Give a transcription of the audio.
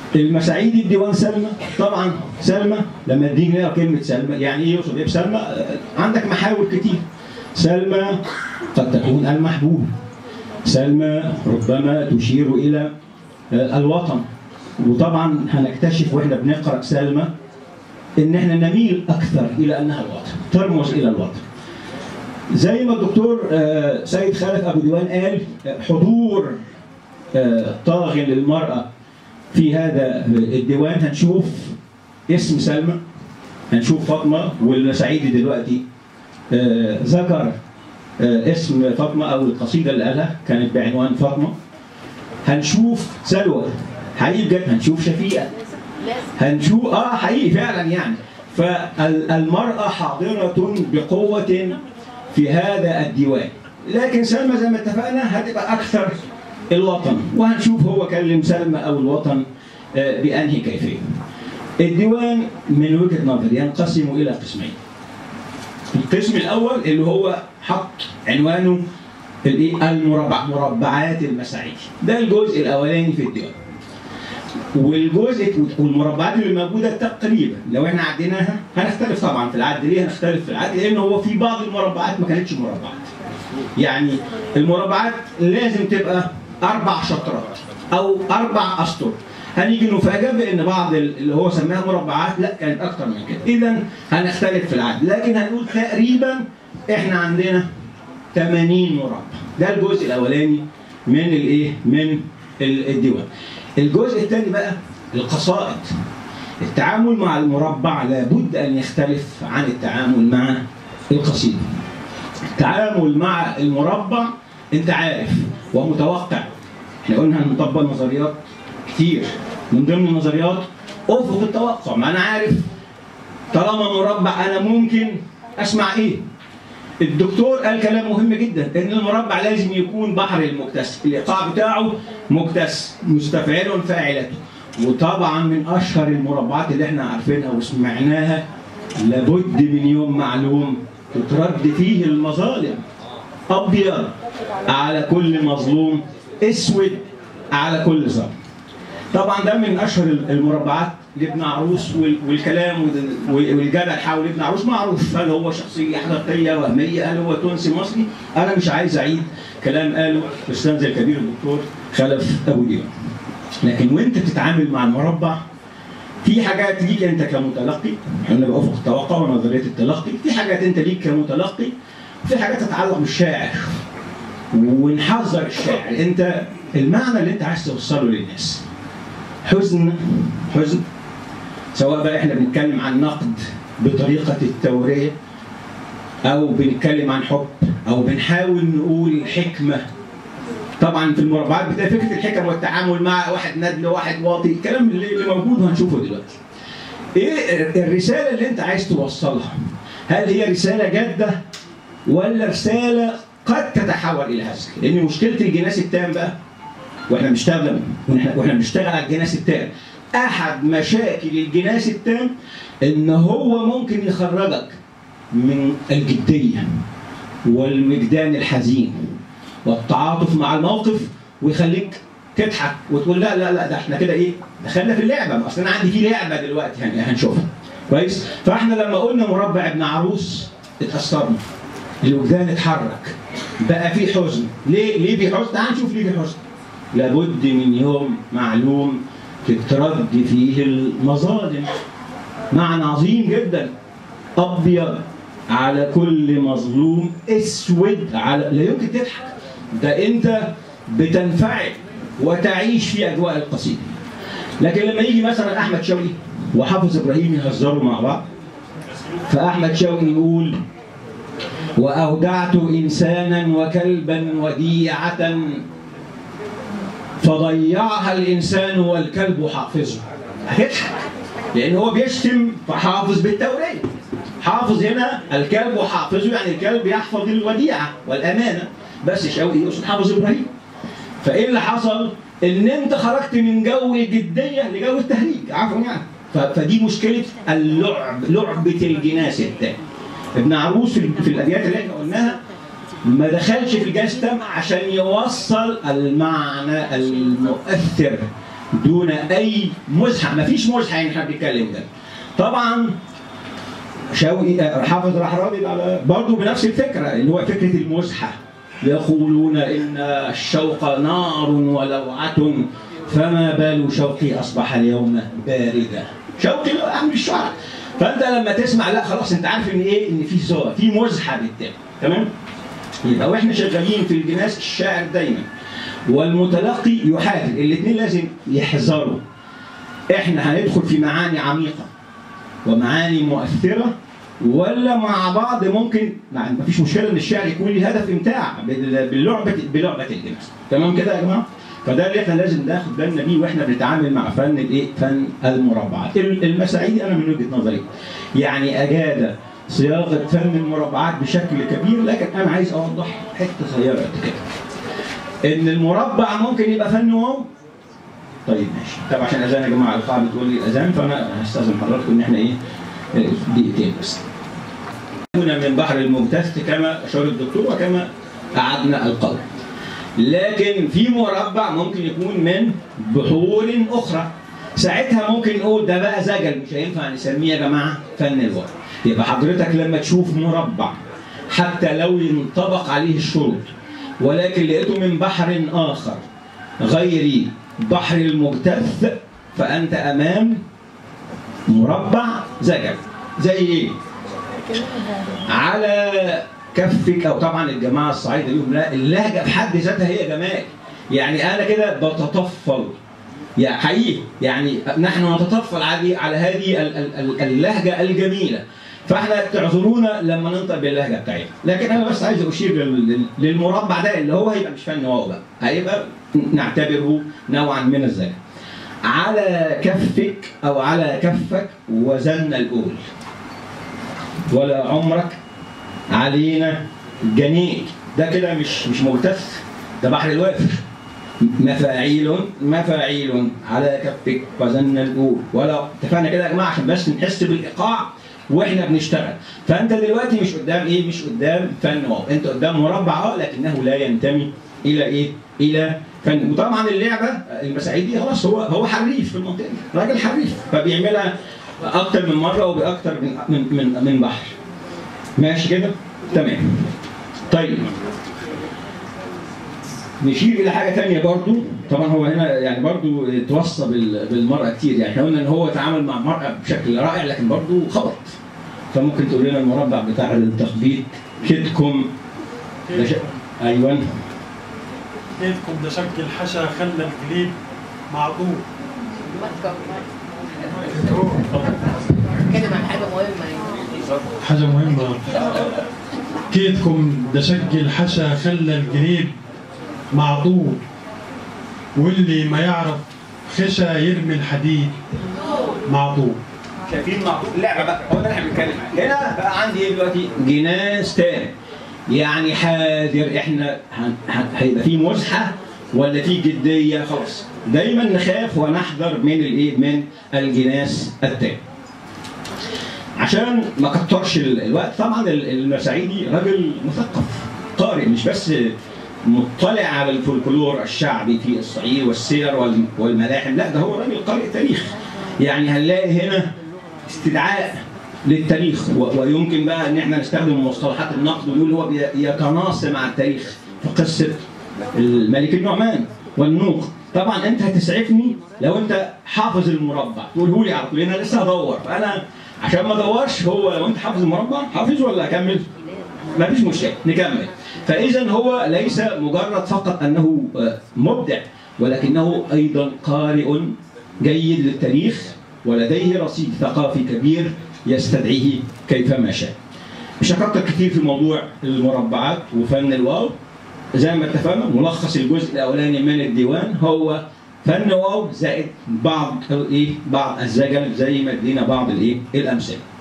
المساعيدي الديوان سلمى طبعا سلمى لما تيجي نقرا كلمه سلمى يعني ايه يقصد ايه بسلمى؟ آه، عندك محاور كتير سلمى قد تكون المحبوب سلمى ربما تشير الى آه، الوطن وطبعا هنكتشف واحنا بنقرا سلمى ان احنا نميل اكثر الى انها الوطن ترمز الى الوطن زي ما الدكتور آه، سيد خالد ابو ديوان قال آه، حضور آه، طاغي للمراه في هذا الديوان هنشوف اسم سلمى هنشوف فاطمه والسعيدي دلوقتي آه، ذكر آه، اسم فاطمه او القصيده اللي قالها كانت بعنوان فاطمه هنشوف سلوى حقيقي بجد هنشوف شفيقه هنشوف اه حقيقي فعلا يعني فالمرأة حاضرة بقوة في هذا الديوان لكن سلمى زي ما اتفقنا هتبقى أكثر الوطن وهنشوف هو كلم سلمى أو الوطن آه، بأنهي كيفية الديوان من وجهة نظري ينقسم إلى قسمين القسم الأول اللي هو حط عنوانه الايه المربع مربعات المساعيد ده الجزء الأولاني في الديوان والجزء والمربعات اللي موجوده تقريبا لو احنا عديناها هنختلف طبعا في العد ليه هنختلف في العد لان هو في بعض المربعات ما كانتش مربعات يعني المربعات لازم تبقى اربع شطرات او اربع اسطر هنيجي نفاجئ بان بعض اللي هو سماها مربعات لا كانت اكتر من كده اذا هنختلف في العد لكن هنقول تقريبا احنا عندنا 80 مربع ده الجزء الاولاني من الايه من ال- الديوان الجزء الثاني بقى القصائد التعامل مع المربع لابد ان يختلف عن التعامل مع القصيده التعامل مع المربع انت عارف ومتوقع احنا قلنا هنطبق نظريات كتير من ضمن النظريات افق التوقع ما انا عارف طالما مربع انا ممكن اسمع ايه الدكتور قال كلام مهم جدا ان المربع لازم يكون بحر المكتس الايقاع بتاعه مكتس مستفعل فاعلته وطبعا من اشهر المربعات اللي احنا عارفينها وسمعناها لابد من يوم معلوم تترد فيه المظالم ابيض على كل مظلوم اسود على كل ظالم طبعا ده من اشهر المربعات لابن عروس وال- والكلام وال- والجدل حول ابن عروس معروف هل هو شخصيه حقيقيه وهميه هل هو تونسي مصري انا مش عايز اعيد كلام قاله الاستاذ الكبير الدكتور خلف ابو ديوان لكن وانت بتتعامل مع المربع في حاجات ليك انت كمتلقي احنا بافق التوقع ونظريه التلقي في حاجات انت ليك كمتلقي في حاجات تتعلق بالشاعر ونحذر الشاعر انت المعنى اللي انت عايز توصله للناس حزن حزن سواء بقى احنا بنتكلم عن نقد بطريقه التوريه او بنتكلم عن حب او بنحاول نقول حكمه طبعا في المربعات بتلاقي فكره الحكم والتعامل مع واحد ندل وواحد واطي الكلام اللي اللي موجود وهنشوفه دلوقتي ايه الرساله اللي انت عايز توصلها هل هي رساله جاده ولا رساله قد تتحول الى هزل لان مشكله الجناس التام بقى واحنا بنشتغل واحنا واحنا بنشتغل على الجناس التام احد مشاكل الجناس التام ان هو ممكن يخرجك من الجديه والوجدان الحزين والتعاطف مع الموقف ويخليك تضحك وتقول لا لا لا ده احنا كده ايه دخلنا في اللعبه اصل انا عندي في لعبه دلوقتي هن- هنشوفها كويس فاحنا لما قلنا مربع ابن عروس اتاثرنا الوجدان اتحرك بقى في حزن ليه ليه في حزن تعال نشوف ليه في حزن لابد من يوم معلوم تترد فيه المظالم معنى عظيم جدا ابيض على كل مظلوم اسود على لا يمكن تضحك ده انت بتنفعل وتعيش في اجواء القصيده لكن لما يجي مثلا احمد شوقي وحافظ ابراهيم يهزروا مع بعض فاحمد شوقي يقول واودعت انسانا وكلبا وديعه فضيعها الانسان والكلب حافظه هتضحك لان هو بيشتم فحافظ بالتوريه حافظ هنا الكلب حافظه يعني الكلب يحفظ الوديعه والامانه بس شوقي يقصد حافظ ابراهيم فايه اللي حصل؟ ان انت خرجت من جو الجديه لجو التهريج عفوا يعني ف- فدي مشكله اللعب لعبه الجناس التام ابن عروس في في الابيات اللي احنا قلناها ما دخلش في الجاز تام عشان يوصل المعنى المؤثر دون اي مزحه مفيش مزحه يعني احنا بنتكلم ده طبعا شوقي آه، حافظ الأحرابي على برضه بنفس الفكره اللي هو فكره المزحه يقولون ان الشوق نار ولوعه فما بال شوقي اصبح اليوم باردا شوقي اهم الشعراء فانت لما تسمع لا خلاص انت عارف ان ايه ان في سوا في مزحه بتتم تمام يبقى واحنا شغالين في الجناس الشاعر دايما والمتلقي يحاذر الاثنين لازم يحذروا احنا هندخل في معاني عميقه ومعاني مؤثره ولا مع بعض ممكن ما فيش مشكله ان الشعر يكون له هدف امتاع بال- باللعبه بلعبه الجنس تمام كده يا جماعه فده اللي احنا لازم ناخد بالنا بيه واحنا بنتعامل مع فن الايه فن المربعات ال- المساعيدي انا من وجهه نظري يعني اجاد صياغه فن المربعات بشكل كبير لكن انا عايز اوضح حته صغيره قد كده ان المربع ممكن يبقى فن واو طيب ماشي طب عشان اذان يا جماعه القاعه بتقول لي الاذان فانا هستاذن حضراتكم ان احنا ايه دقيقتين بس هنا من بحر الممتاز كما اشار الدكتور وكما اعدنا القول لكن في مربع ممكن يكون من بحور اخرى ساعتها ممكن نقول ده بقى زجل مش هينفع نسميه يا جماعه فن الوقت يبقى حضرتك لما تشوف مربع حتى لو ينطبق عليه الشروط ولكن لقيته من بحر اخر غير بحر المجتث فانت امام مربع زجل زي ايه؟ على كفك او طبعا الجماعه الصعيده ليهم لا اللهجه في حد ذاتها هي جمال يعني انا كده بتطفل يا حقيقي يعني نحن نتطفل عادي على هذه ال- ال- ال- اللهجه الجميله فاحنا تعذرونا لما ننطق باللهجه بتاعتنا لكن انا بس عايز اشير لل- لل- للمربع ده اللي هو هيبقى مش فن واو بقى هيبقى نعتبره نوعا من الزجل على كفك او على كفك وزن الاول ولا عمرك علينا جنيت ده كده مش مش ملتف ده بحر الوافر مفاعيل مفاعيل على كفك وزن الاول ولا اتفقنا كده يا جماعه عشان بس نحس بالايقاع واحنا بنشتغل فانت دلوقتي مش قدام ايه مش قدام فن واو انت قدام مربع اه لكنه لا ينتمي الى ايه الى فن وطبعا اللعبه المساعيدي خلاص هو هو حريف في المنطقه دي راجل حريف فبيعملها اكتر من مره وباكتر من من من, من بحر ماشي كده تمام طيب نشير الى حاجه تانية برضو طبعا هو هنا يعني برضو توصى بال- بالمراه كتير يعني احنا قلنا ان هو تعامل مع المراه بشكل رائع لكن برضو خبط فممكن تقول لنا المربع بتاع التخبيط كدكم ده ش- ايوه كيفكم ده شك الحشا خلى الجليد معقول كلمة عن حاجة مهمة يعني حاجة مهمة كيدكم ده شك الحشا خلى الجليد معطوب واللي ما يعرف خشا يرمي الحديد معطوب شايفين معطوف اللعبه بقى هو ده اللي احنا بنتكلم عليه هنا بقى عندي ايه دلوقتي جناس تاني يعني حاذر احنا هن- هن- هيبقى في مزحه ولا في جديه خلاص دايما نخاف ونحذر من الايه من الجناس التاني عشان ما كترش ال- الوقت طبعا ال- المساعيدي راجل مثقف قارئ مش بس مطلع على الفولكلور الشعبي في الصعيد والسير وال- والملاحم لا ده هو راجل قارئ تاريخ يعني هنلاقي هنا استدعاء للتاريخ و- ويمكن بقى ان احنا نستخدم مصطلحات النقد ونقول هو بي- يتناصر مع التاريخ في قصه الملك النعمان والنوق طبعا انت هتسعفني لو انت حافظ المربع تقوله لي على طول انا لسه هدور فانا عشان ما ادورش هو لو انت حافظ المربع حافظ ولا اكمل؟ ما فيش مشكله نكمل فاذا هو ليس مجرد فقط انه آه، مبدع ولكنه ايضا قارئ جيد للتاريخ ولديه رصيد ثقافي كبير يستدعيه كيفما شاء. مش هكتر كتير في موضوع المربعات وفن الواو زي ما اتفقنا ملخص الجزء الاولاني من الديوان هو فن واو زائد بعض ايه بعض الزجل زي ما ادينا بعض الايه الامثله.